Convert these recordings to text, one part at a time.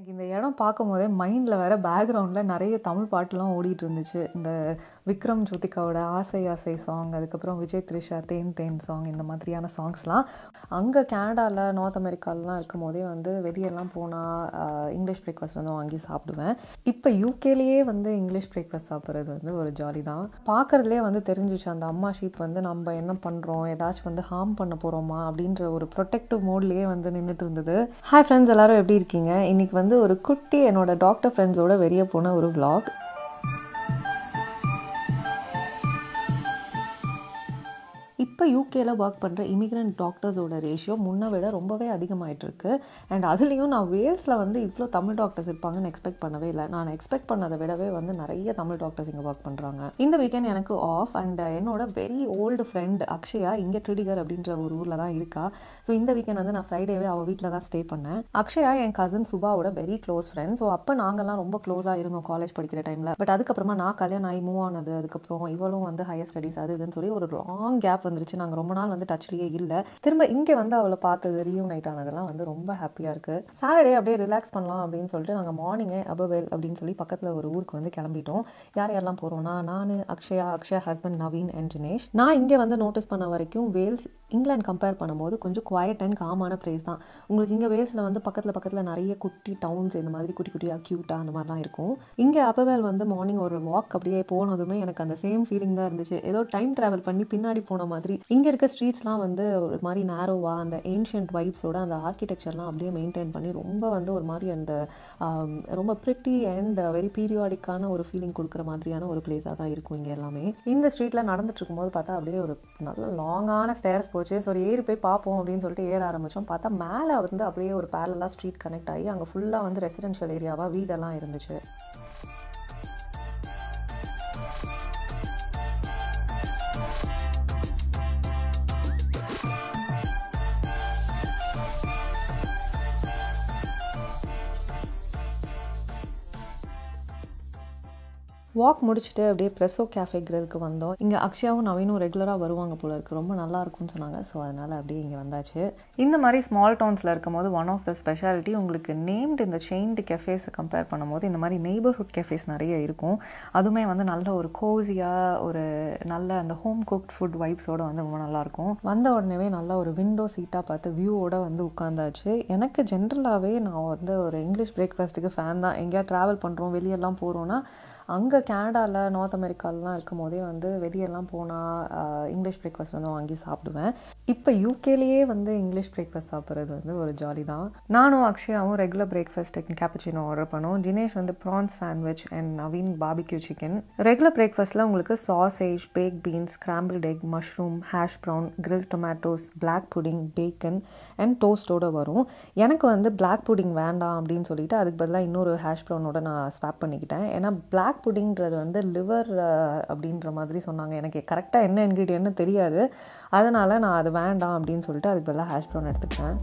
எனக்கு இந்த இடம் பார்க்கும்போதே மைண்டில் வேற பேக்ரவுண்டில் நிறைய தமிழ் பாட்டுலாம் ஓடிட்டு இருந்துச்சு இந்த விக்ரம் ஜோதிகாவோட ஆசை ஆசை சாங் அதுக்கப்புறம் விஜய் த்ரிஷா தேன் தேன் சாங் இந்த மாதிரியான சாங்ஸ்லாம் அங்கே கனடாவில் நார்த் அமெரிக்காலலாம் இருக்கும் போதே வந்து வெளியெல்லாம் போனால் இங்கிலீஷ் பிரேக்ஃபாஸ்ட் வந்து வாங்கி சாப்பிடுவேன் இப்போ யூகேலேயே வந்து இங்கிலீஷ் பிரேக்ஃபாஸ்ட் சாப்பிட்றது வந்து ஒரு ஜாலி தான் பார்க்குறதுலே வந்து தெரிஞ்சிச்சு அந்த அம்மா ஷீப் வந்து நம்ம என்ன பண்ணுறோம் ஏதாச்சும் வந்து ஹார்ம் பண்ண போகிறோமா அப்படின்ற ஒரு ப்ரொடெக்டிவ் மோட்லேயே வந்து நின்றுட்டு இருந்தது ஹாய் ஃப்ரெண்ட்ஸ் எல்லாரும் எப்படி இருக்கீங்க இன்றைக்கி வந்து ஒரு குட்டி என்னோட டாக்டர் ஃப்ரெண்ட்ஸோட வெளியே போன ஒரு vlog இப்போ யூகேல ஒர்க் பண்ணுற இமிக்ரெண்ட் டாக்டர்ஸோட ரேஷியோ முன்ன விட ரொம்பவே அதிகமாயிட்டு இருக்கு அண்ட் அதுலேயும் நான் வேல்ஸில் வந்து இவ்வளோ தமிழ் டாக்டர்ஸ் இருப்பாங்கன்னு எக்ஸ்பெக்ட் பண்ணவே இல்லை நான் எக்ஸ்பெக்ட் பண்ணதை விடவே வந்து நிறைய தமிழ் டாக்டர்ஸ் இங்கே ஒர்க் பண்ணுறாங்க இந்த வீக்கெண்ட் எனக்கு ஆஃப் அண்ட் என்னோட வெரி ஓல்டு ஃப்ரெண்ட் அக்ஷயா இங்கே ட்ரிடிகர் அப்படின்ற ஒரு ஊரில் தான் இருக்கா ஸோ இந்த வீக்கெண்ட் வந்து நான் ஃப்ரைடேவே அவள் வீட்டில் தான் ஸ்டே பண்ணேன் அக்ஷயா என் கசின் சுபாவோட வெரி க்ளோஸ் ஃப்ரெண்ட் ஸோ அப்போ நாங்கள்லாம் ரொம்ப க்ளோஸாக இருந்தோம் காலேஜ் படிக்கிற டைமில் பட் அதுக்கப்புறமா நான் கல்யாணம் ஆகி மூவ் ஆனது அதுக்கப்புறம் இவளும் வந்து ஹையர் ஸ்டடீஸ் அது இதுன்னு சொல்லி ஒரு லாங் கேப் வந்துருச்சு நாங்கள் ரொம்ப நாள் வந்து டச்லேயே இல்லை திரும்ப இங்கே வந்து அவளை பார்த்தது ரீயூனைட் ஆனதெல்லாம் வந்து ரொம்ப ஹாப்பியாக இருக்குது சாட்டர்டே அப்படியே ரிலாக்ஸ் பண்ணலாம் அப்படின்னு சொல்லிட்டு நாங்கள் மார்னிங்கே அபவேல் அப்படின்னு சொல்லி பக்கத்தில் ஒரு ஊருக்கு வந்து கிளம்பிட்டோம் யார் யாரெல்லாம் போகிறோம்னா நான் அக்ஷயா அக்ஷயா ஹஸ்பண்ட் நவீன் அண்ட் ஜினேஷ் நான் இங்கே வந்து நோட்டீஸ் பண்ண வரைக்கும் வேல்ஸ் இங்கிலாந்து கம்பேர் பண்ணும்போது கொஞ்சம் குவாய்ட் அண்ட் காமான பிளேஸ் தான் உங்களுக்கு இங்கே வேல்ஸில் வந்து பக்கத்தில் பக்கத்தில் நிறைய குட்டி டவுன்ஸ் இந்த மாதிரி குட்டி குட்டியாக க்யூட்டாக அந்த மாதிரிலாம் இருக்கும் இங்கே அப்பவேல் வந்து மார்னிங் ஒரு வாக் அப்படியே போனதுமே எனக்கு அந்த சேம் ஃபீலிங் தான் இருந்துச்சு ஏதோ டைம் ட்ராவல் பண்ணி பின்னாடி போன மாதிரி இங்கே இருக்க ஸ்ட்ரீட்ஸ்லாம் வந்து ஒரு மாதிரி நேரோவாக அந்த ஏன்ஷியன்ட் வைப்ஸோட அந்த ஆர்கிடெக்சர்லாம் அப்படியே மெயின்டைன் பண்ணி ரொம்ப வந்து ஒரு மாதிரி அந்த ஆம், ரொம்ப ப்ரிட்டி அண்ட் வெரி பீரியாடிக்கான ஒரு ஃபீலிங் கொடுக்குற மாதிரியான ஒரு பிளேஸாக தான் இருக்கும் இங்கே எல்லாமே இந்த ஸ்ட்ரீட்டில் நடந்துட்டு இருக்கும்போது பார்த்தா அப்படியே ஒரு நல்ல லாங்கான ஸ்டேர்ஸ் போச்சு ஸோ ஏறி போய் பார்ப்போம் அப்படின்னு சொல்லிட்டு ஏற ஆரம்பித்தோம் பார்த்தா மேலே வந்து அப்படியே ஒரு பேரலாக ஸ்ட்ரீட் கனெக்ட் ஆகி அங்கே ஃபுல்லாக வந்து ரெசிடென்ஷியல் ஏரியாவாக வீடெல்லாம் இருந்துச்சு வாக் முடிச்சுட்டு அப்படியே ப்ரெஸோ கேஃபே கிரில்க்கு வந்தோம் இங்கே அக்ஷயாவும் நவீனும் ரெகுலராக வருவாங்க போல இருக்குது ரொம்ப நல்லா இருக்கும்னு சொன்னாங்க ஸோ அதனால் அப்படியே இங்கே வந்தாச்சு இந்த மாதிரி ஸ்மால் டவுன்ஸில் இருக்கும்போது ஒன் ஆஃப் த ஸ்பெஷாலிட்டி உங்களுக்கு நேம்டு இந்த செயின்டு கெஃபேஸை கம்பேர் பண்ணும்போது இந்த மாதிரி நெய்பர்ஹுட் கெஃபேஸ் நிறைய இருக்கும் அதுவுமே வந்து நல்ல ஒரு கோசியாக ஒரு நல்ல அந்த ஹோம் குக்ட் ஃபுட் வைப்ஸோட வந்து ரொம்ப நல்லாயிருக்கும் வந்த உடனேவே நல்ல ஒரு விண்டோ சீட்டாக பார்த்து வியூவோட வந்து உட்காந்தாச்சு எனக்கு ஜென்ரலாகவே நான் வந்து ஒரு இங்கிலீஷ் பிரேக்ஃபாஸ்ட்டுக்கு ஃபேன் தான் எங்கேயா ட்ராவல் பண்ணுறோம் வெளியெல்லாம் போகிறோன்னா அங்கே கனடாவில் நார்த் அமெரிக்காலலாம் இருக்கும் போதே வந்து வெளியெல்லாம் போனால் இங்கிலீஷ் பிரேக்ஃபாஸ்ட் வந்து வாங்கி சாப்பிடுவேன் இப்போ யூகேலேயே வந்து இங்கிலீஷ் பிரேக்ஃபாஸ்ட் சாப்பிட்றது வந்து ஒரு ஜாலி தான் நானும் அக்ஷயாவும் ரெகுலர் பிரேக்ஃபாஸ்ட்டுக்கு கேப்பச்சினோ ஆர்டர் பண்ணோம் ஜினேஷ் வந்து prawns sandwich and Naveen barbecue chicken regular பிரேக்ஃபாஸ்ட்டில் உங்களுக்கு sausage baked beans scrambled egg mushroom hash brown grill tomatoes black pudding bacon and டோஸ்டோட வரும் எனக்கு வந்து பிளாக் புடிங் வேண்டாம் அப்படின்னு சொல்லிட்டு அதுக்கு பதிலாக இன்னொரு ஹேஷ் ப்ரௌனோட நான் ஸ்வாப் பண்ணிக்கிட்டேன் ஏன்னா பிளாக் புடிங்கிறது வந்து லிவர் அப்படின்ற மாதிரி சொன்னாங்க எனக்கு கரெக்டாக என்ன இன்க்ரீடியன்ட்னு தெரியாது அதனால் நான் அது வேண்டாம் அப்படின்னு சொல்லிட்டு அதுக்கு பதிலாக ஹேஷ் ப்ரௌன் எடுத்துக்கிட்டேன்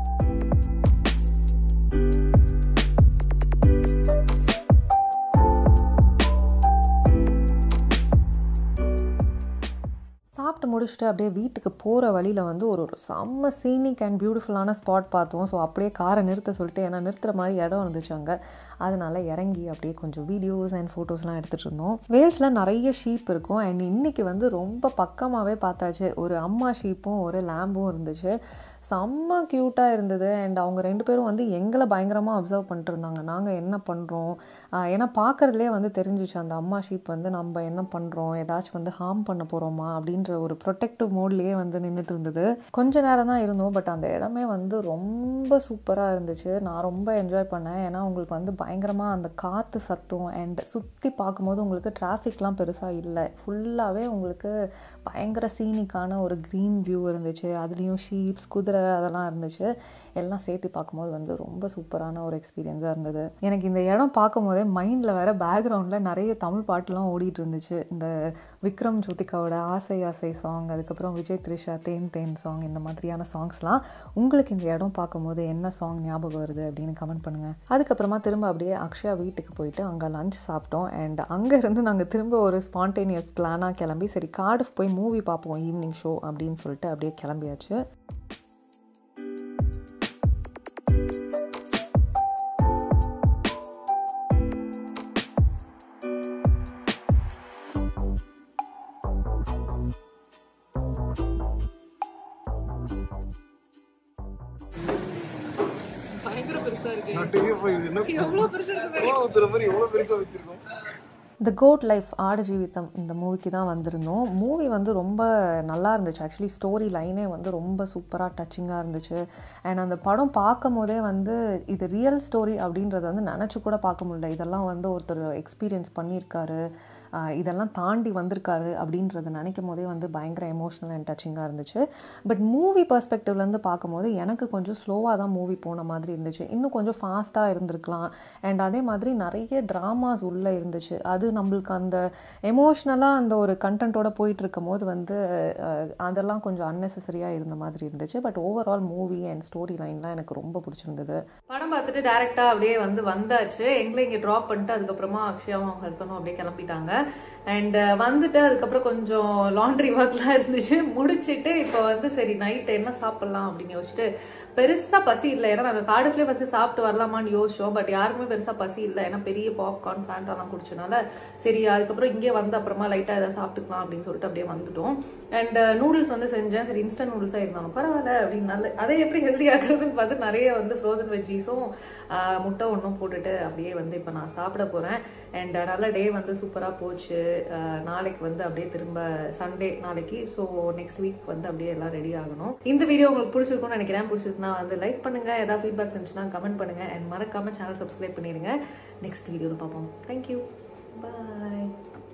சாப்பிட்டு முடிச்சுட்டு அப்படியே வீட்டுக்கு போகிற வழியில் வந்து ஒரு ஒரு செம்ம சீனிக் அண்ட் பியூட்டிஃபுல்லான ஸ்பாட் பார்த்தோம் ஸோ அப்படியே காரை நிறுத்த சொல்லிட்டு ஏன்னா நிறுத்துற மாதிரி இடம் இருந்துச்சு அங்கே அதனால இறங்கி அப்படியே கொஞ்சம் வீடியோஸ் அண்ட் ஃபோட்டோஸ்லாம் எடுத்துகிட்டு இருந்தோம் வேல்ஸில் நிறைய ஷீப் இருக்கும் அண்ட் இன்னைக்கு வந்து ரொம்ப பக்கமாகவே பார்த்தாச்சு ஒரு அம்மா ஷீப்பும் ஒரு லேம்பும் இருந்துச்சு செம்ம க்யூட்டாக இருந்தது அண்ட் அவங்க ரெண்டு பேரும் வந்து எங்களை பயங்கரமாக அப்சர்வ் பண்ணிட்டு இருந்தாங்க நாங்கள் என்ன பண்ணுறோம் ஏன்னா பார்க்குறதுலே வந்து தெரிஞ்சிச்சு அந்த அம்மா ஷீப் வந்து நம்ம என்ன பண்ணுறோம் ஏதாச்சும் வந்து ஹார்ம் பண்ண போகிறோமா அப்படின்ற ஒரு ப்ரொடெக்டிவ் மோட்லேயே வந்து நின்றுட்டு இருந்தது கொஞ்ச நேரம் தான் இருந்தோம் பட் அந்த இடமே வந்து ரொம்ப சூப்பராக இருந்துச்சு நான் ரொம்ப என்ஜாய் பண்ணேன் ஏன்னா உங்களுக்கு வந்து பயங்கரமாக அந்த காற்று சத்தம் அண்ட் சுற்றி பார்க்கும்போது உங்களுக்கு டிராஃபிக்லாம் பெருசாக இல்லை ஃபுல்லாகவே உங்களுக்கு பயங்கர சீனிக்கான ஒரு க்ரீன் வியூ இருந்துச்சு அதுலேயும் ஷீப்ஸ் குதிரை அதெல்லாம் இருந்துச்சு எல்லாம் சேர்த்து பார்க்கும்போது வந்து ரொம்ப சூப்பரான ஒரு எக்ஸ்பீரியன்ஸாக இருந்தது எனக்கு இந்த இடம் பார்க்கும்போதே மைண்டில் வேற பேக்ரவுண்டில் நிறைய தமிழ் பாட்டுலாம் ஓடிட்டு இருந்துச்சு இந்த விக்ரம் ஜோதிகாவோட ஆசை ஆசை சாங் அதுக்கப்புறம் விஜய் த்ரிஷா தேன் தேன் சாங் இந்த மாதிரியான சாங்ஸ்லாம் உங்களுக்கு இந்த இடம் பார்க்கும்போது என்ன சாங் ஞாபகம் வருது அப்படின்னு கமெண்ட் பண்ணுங்கள் அதுக்கப்புறமா திரும்ப அப்படியே அக்ஷயா வீட்டுக்கு போயிட்டு அங்கே லஞ்ச் சாப்பிட்டோம் அண்ட் அங்கே இருந்து நாங்கள் திரும்ப ஒரு ஸ்பான்டேனியஸ் பிளானாக கிளம்பி சரி கார்டிஃப் போய் மூவி பார்ப்போம் ஈவினிங் ஷோ அப்படின்னு சொல்லிட்டு அப்படியே கிளம்பியாச்சு இருக்கு நட்டுக்கே போய் இது என்ன எவ்வளவு பெருசா இருக்கு கோலம் ஊத்துற மாதிரி எவ்வளவு பெருசா வச்சிருக்கோம் த கோட் லைஃப் ஆடு ஜீவிதம் இந்த மூவிக்கு தான் வந்திருந்தோம் மூவி வந்து ரொம்ப நல்லா இருந்துச்சு ஆக்சுவலி ஸ்டோரி லைனே வந்து ரொம்ப சூப்பராக டச்சிங்காக இருந்துச்சு அண்ட் அந்த படம் பார்க்கும் போதே வந்து இது ரியல் ஸ்டோரி அப்படின்றத வந்து நினச்சி கூட பார்க்க முடியல இதெல்லாம் வந்து ஒருத்தர் எக்ஸ்பீரியன்ஸ் பண்ணியிருக்காரு ஆஹ் இதெல்லாம் தாண்டி வந்திருக்காரு அப்படின்றத நினைக்கும் போதே வந்து பயங்கர எமோஷ்னல் அண்ட் டச்சிங்காக இருந்துச்சு பட் மூவி பர்ஸ்பெக்டிவ்லேருந்து பார்க்கும்போது எனக்கு கொஞ்சம் ஸ்லோவாக தான் மூவி போன மாதிரி இருந்துச்சு இன்னும் கொஞ்சம் ஃபாஸ்ட்டாக இருந்திருக்கலாம் அண்ட் அதே மாதிரி நிறைய ட்ராமாஸ் உள்ளே இருந்துச்சு அது நம்மளுக்கு அந்த எமோஷ்னலாக அந்த ஒரு கண்டென்ட்டோட போயிட்டு இருக்கும் போது வந்து அஹ், அதெல்லாம் கொஞ்சம் அன்னெசரியாக இருந்த மாதிரி இருந்துச்சு but overall movie and story லைன்லாம் எனக்கு ரொம்ப பிடிச்சிருந்தது படம் பார்த்துட்டு டேரெக்டாக அப்படியே வந்து வந்தாச்சு எங்களை இங்கே ட்ராப் பண்ணிட்டு அதுக்கப்புறமா அக்ஷயாவும் அவங்க ஹஸ்பண்டும் அப்படியே கிளம்பிட்டாங்க அண்ட் வந்துட்டு அதுக்கப்புறம் கொஞ்சம் லாண்ட்ரி ஒர்க்லாம் இருந்துச்சு முடிச்சிட்டு இப்போ வந்து சரி நைட் என்ன சாப்பிட்லாம் அப்படின்னு யோசிச்சுட்டு பெருசா பசி இல்லை ஏன்னா நாங்கள் காடுஃப்லேயே ஃபஸ்ட்டு சாப்பிட்டு வரலாமான்னு யோசிச்சோம் பட் யாருக்குமே பெருசா பசி இல்லை ஏன்னா பெரிய பாப்கார்ன் ஃபேண்டாலாம் குடிச்சனால சரி அதுக்கப்புறம் இங்கே வந்து அப்புறமா லைட்டாக ஏதாவது சாப்பிட்டுக்கலாம் அப்படின்னு சொல்லிட்டு அப்படியே வந்துட்டோம் அண்ட் நூடுல்ஸ் வந்து செஞ்சேன் சரி இன்ஸ்டன்ட் நூடுல்ஸாக இருந்தாலும் பரவாயில்ல அப்படின்னு நல்ல அதை எப்படி ஹெல்தி ஆக்குறதுன்னு பார்த்து நிறைய வந்து ஃப்ரோசன் வெஜ்ஜீஸும் முட்டை ஒன்றும் போட்டுட்டு அப்படியே வந்து இப்போ நான் சாப்பிட போகிறேன் அண்ட் நல்ல டே வந்து சூப்பராக போச்சு அஹ் நாளைக்கு வந்து அப்படியே திரும்ப சண்டே நாளைக்கு ஸோ நெக்ஸ்ட் வீக் வந்து அப்படியே எல்லாம் ரெடி ஆகணும் இந்த வீடியோ உங்களுக்கு பிடிச்சிருக்கும்னு நினைக்கிறேன் பிடிச்சிருக்குன்னா வந்து லைக் பண்ணுங்க ஏதாவது ஃபீட்பேக்ஸ் இருந்துச்சுன்னா கமெண்ட் பண்ணுங்க அண்ட் மறக்காம சேனல் சப்ஸ்கிரைப் பண்ணிடுங்க நெக்ஸ்ட் வீடியோவில் பார்ப்போம் தேங்க்யூ பாய்